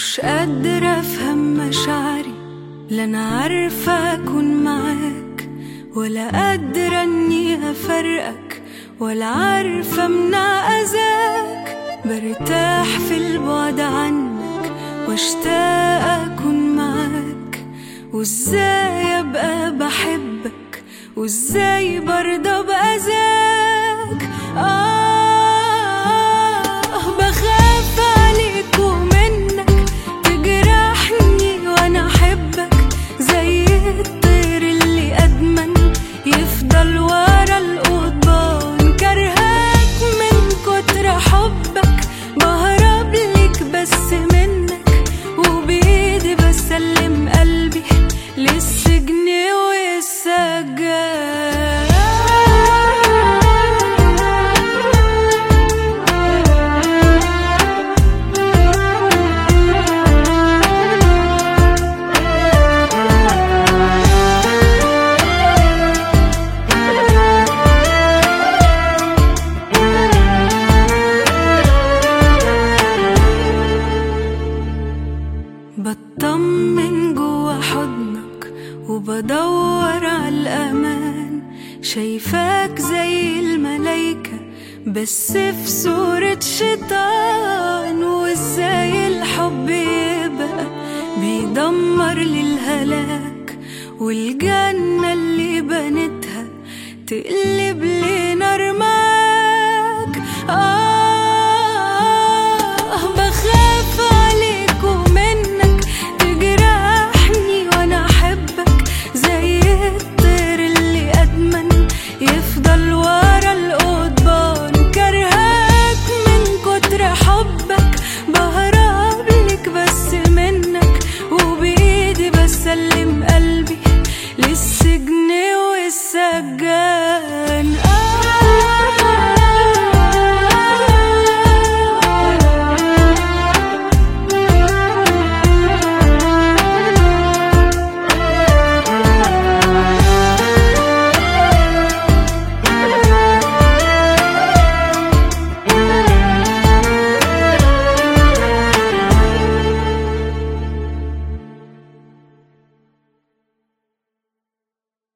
مش قادرة أفهم مشاعري لا أنا عارفة أكون معاك ولا قادرة إني أفرقك ولا عارفة أمنع أذاك برتاح في البعد عنك واشتاق أكون معاك وإزاي أبقى بحبك وإزاي برضى بأذاك آه بخاف عليك ومنك تجرحني وأنا أحبك زي الطير اللي أدمن يفضل ورا القضبان كرهاك من كتر حبك بهرب ليك بس منك وبإيدي بسلم قلبي للسجن والسجان بطمن جوا حضنك وبدور على الأمان شايفاك زي الملايكة بس في صورة شيطان وازاي الحب يبقى بيدمر للهلاك والجنة اللي بنتها تقلب لي نار معاك